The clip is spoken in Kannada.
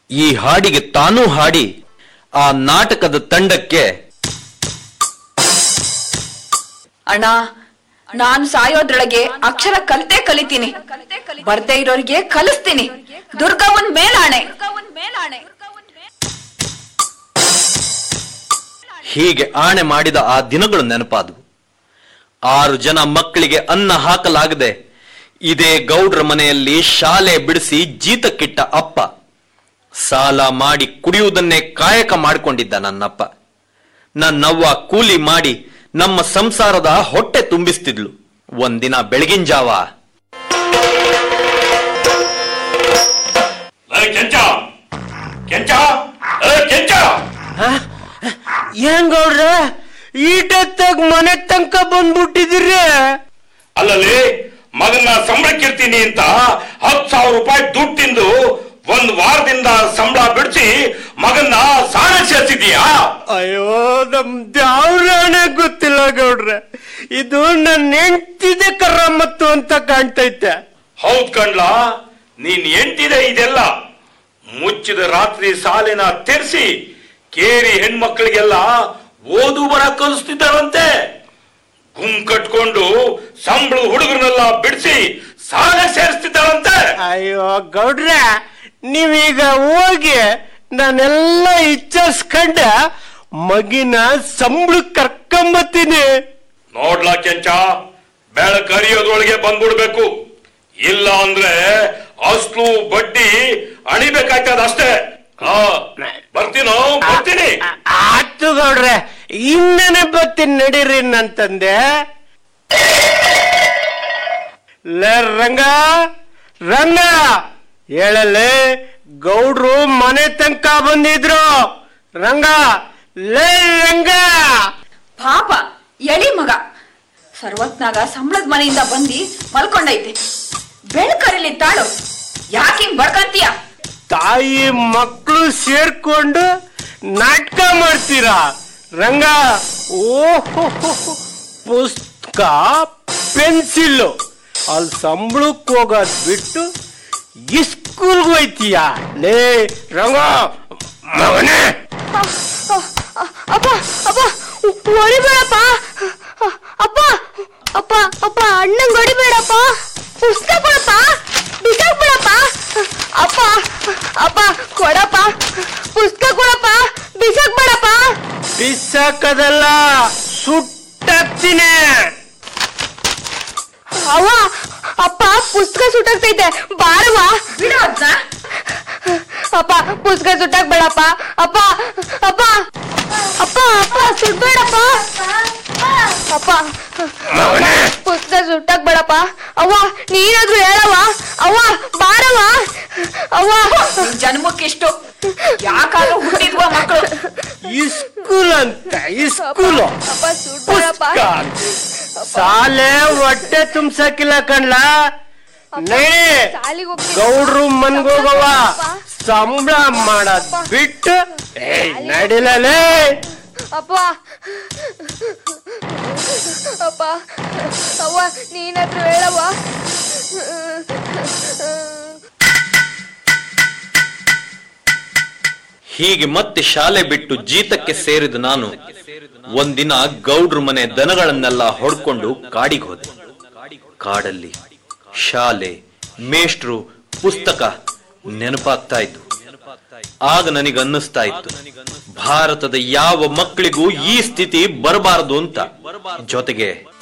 ಈ ಹಾಡಿಗೆ ತಾನೂ ಹಾಡಿ ಆ ನಾಟಕದ ತಂಡಕ್ಕೆ ಅಣ್ಣ ನಾನು ಸಾಯೋದ್ರೊಳಗೆ ಅಕ್ಷರ ಕಲಿತೇ ಕಲಿತೀನಿ ಬರ್ದೇ ಇರೋರಿಗೆ ಕಲಿಸ್ತೀನಿ ದುರ್ಗವನ್ ಮೇಲಾಣೆ ಹೀಗೆ ಆಣೆ ಮಾಡಿದ ಆ ದಿನಗಳು ನೆನಪಾದವು ಆರು ಜನ ಮಕ್ಕಳಿಗೆ ಅನ್ನ ಹಾಕಲಾಗದೆ ಇದೇ ಗೌಡ್ರ ಮನೆಯಲ್ಲಿ ಶಾಲೆ ಬಿಡಿಸಿ ಜೀತಕ್ಕಿಟ್ಟ ಅಪ್ಪ ಸಾಲ ಮಾಡಿ ಕುಡಿಯುವುದನ್ನೇ ಕಾಯಕ ಮಾಡಿಕೊಂಡಿದ್ದ ನನ್ನಪ್ಪ ನನ್ನವ್ವ ಕೂಲಿ ಮಾಡಿ ನಮ್ಮ ಸಂಸಾರದ ಹೊಟ್ಟೆ ತುಂಬಿಸ್ತಿದ್ಲು ಒಂದಿನ ಬೆಳಗಿನ ಜಾವ ಏ ಕೆಂಚ ಕೆಂಚ ಏ ಕೆಂಚ ಏನ್ ಗೌಡ್ರ ಈಟತ್ತಾಗ ಮನೆ ತನಕ ಬಂದ್ಬಿಟ್ಟಿದಿರಿ ಅಲ್ಲಲ್ಲಿ ಮಗನ ಸಂಬಳಕ್ಕಿರ್ತೀನಿ ಅಂತ ಹತ್ತು ಸಾವಿರ ರೂಪಾಯಿ ದುಡ್ಡು ತಿಂದು ಒಂದ್ ವಾರದಿಂದ ಸಂಬಳ ಬಿಡಿಸಿ ಮಗನ್ನ ಸಾಲ ಸೇರ್ಸಿದೀಯಾ ಅಯ್ಯೋ ನಮ್ ದ್ಯಾವ್ರಾಣೆ ಗೊತ್ತಿಲ್ಲ ಗೌಡ್ರ ಇದು ನನ್ನ ಹೆಂಡ್ತಿದೆ ಕರ್ರಮ್ಮತ್ತು ಅಂತ ಕಾಣ್ತೈತೆ ಹೌದ್ ಕಣ್ಲಾ ನೀನ್ ಎಂಟಿದೆ ಇದೆಲ್ಲ ಮುಚ್ಚಿದ ರಾತ್ರಿ ಸಾಲಿನ ತೆರ್ಸಿ ಕೇರಿ ಹೆಣ್ಮಕ್ಳಿಗೆಲ್ಲ ಓದು ಬರ ಕಲಿಸ್ತಿದ್ದಾರಂತೆ ಗುಮ್ ಕಟ್ಕೊಂಡು ಸಂಬಳ ಹುಡುಗರನ್ನೆಲ್ಲ ಬಿಡಿಸಿ ಸಾಲ ಸೇರಿಸ್ತಿದ್ದಾರಂತೆ ಅಯ್ಯೋ ಗೌಡ್ರ ನೀವೀಗ ಹೋಗಿ ನಾನೆಲ್ಲ ಇಚ್ಛಿಸ್ಕೊಂಡ ಮಗಿನ ಸಂಬಳ ಕರ್ಕೊಂಬತ್ತೀನಿ ನೋಡ್ಲಾ ಕೆಂಚ ಬೆಳಕ್ ಹರಿಯೋದ್ರೊಳಗೆ ಬಂದ್ಬಿಡ್ಬೇಕು ಇಲ್ಲ ಅಂದ್ರೆ ಅಸ್ಲು ಬಡ್ಡಿ ಅಣಿಬೇಕಾಗ್ತದ ಅಷ್ಟೇ ಹಾ ಬರ್ತೀನೋ ಬರ್ತೀನಿ ಆತು ಗೌಡ್ರೆ ಇನ್ನೇನೆ ಬರ್ತೀನಿ ನಡೀರಿ ನಂತಂದೆ ಲೇ ರಂಗ ರಂಗ ಹೇಳಲೆ ಗೌಡ್ರು ಮನೆ ತನಕ ಬಂದಿದ್ರು ರಂಗ ಲೇ ರಂಗ ಪಾಪ ಎಳಿ ಮಗ ಸರ್ವತ್ನಾಗ ಸಂಬಳದ ಮನೆಯಿಂದ ಬಂದಿ ಮಲ್ಕೊಂಡೈತೆ ಬೆಳ್ಕರಿಲಿ ತಾಳು ಯಾಕೆ ಹಿಂಗ್ ಬಡ್ಕಂತೀಯ ತಾಯಿ ಮಕ್ಕಳು ಸೇರ್ಕೊಂಡು ನಾಟಕ ಮಾಡ್ತೀರಾ ರಂಗ ಓಹೋ ಪುಸ್ತಕ ಪೆನ್ಸಿಲ್ಲು ಅಲ್ಲಿ ಸಂಬಳಕ್ಕೆ ಹೋಗೋದ್ ಬಿಟ್ಟು ಇಸ್ಕೂಲ್ಗೆ ಹೋಯ್ತೀಯ ಲೇ ರಂಗ ಮಗನೇ ಅಪ್ಪ ಅಪ್ಪ ಹೊಡಿಬೇಡಪ್ಪ ಅಪ್ಪ ಅಪ್ಪ ಅಪ್ಪ ಅಣ್ಣಂಗ್ ಹೊಡಿಬೇಡಪ್ಪ ಪುಸ್ತಕ ಕೊಡಪ್ಪ ಬಿಸಾಕ್ಬಿಡಪ್ಪ ಅಪ್ಪ ಅಪ್ಪ ಕೊಡಪ್ಪ ಪುಸ್ತಕ ಕೊಡಪ್ಪ ಬಿಸಾಕ್ಬೇಡಪ್ಪ ಬಿಸಾಕದಲ್ಲ ಸುಟ್ಟಾಕ್ತೀನಿ ಅವ್ವ ಅಪ್ಪ ಪುಸ್ತಕ ಸುಟ್ಟಾಗ್ತೈತೆ ಬಾರವ್ವ ಬಿಡು ಅದ್ನ ಅಪ್ಪ ಪುಸ್ತಕ ಸುಟ್ಟಾಕ್ ಬೇಡಪ್ಪ ಅಪ್ಪ ಅಪ್ಪ ಅಪ್ಪ ಅಪ್ಪ ಸುಡ್ಬೇಡಪ್ಪ ಅಪ್ಪ ಪುಸ್ತಕ ಸುಟ್ಟಾಕ್ ಬೇಡಪ್ಪ ಅವ್ವ ನೀನಾದ್ರೂ ಹೇಳವ್ವ ಅವ್ವ ಬಾರವ್ವ ಅವ್ವ ನಿನ್ ಜನ್ಮಕ್ಕಿಷ್ಟು ಯಾಕಾದ್ರೂ ಹುಟ್ಟಿದ್ವ ಮಕ್ಕಳು ಇಸ್ಕೂಲ್ ಅಂತ ಇಸ್ಕೂಲು ಅಪ್ಪ ಸುಡ್ಬೇಡಪ್ಪ ಸಾಲೆ ಹೊಟ್ಟೆ ತುಂಬ್ಸಕ್ಕಿಲ್ಲ ಕಣ್ಲ ನಡಿ ಶಾಲಿಗ್ ಹೋಗ್ತೀನಿ. ಗೌಡ್ರು ಮನ್ಗೋಗವ ಅಪ್ಪ. ಸಂಬಳ ಮಾಡದ್ ಬಿಟ್ಟು ಏಯ್ ನಡಿಲೇ ಅಪ್ಪ ಅಪ್ಪ ಅವ್ವ ನೀನಾದ್ರೂ ಹೇಳವ್ವ ಹೀಗೆ ಮತ್ತೆ ಶಾಲೆ ಬಿಟ್ಟು ಜೀತಕ್ಕೆ ಸೇರಿದ ನಾನು ಒಂದಿನ ಗೌಡ್ರ ಮನೆ ದನಗಳನ್ನೆಲ್ಲ ಹೊಡ್ಕೊಂಡು ಕಾಡಿಗೆ ಹೋದೆ ಕಾಡಲ್ಲಿ ಶಾಲೆ ಮೇಷ್ಟ್ರು ಪುಸ್ತಕ ನೆನಪಾಗ್ತಾ ಇತ್ತು ಆಗ ನನಗನ್ನಿಸ್ತಾ ಇತ್ತು ಭಾರತದ ಯಾವ ಮಕ್ಕಳಿಗೂ ಈ ಸ್ಥಿತಿ ಬರಬಾರದು ಅಂತ ಜೊತೆಗೆ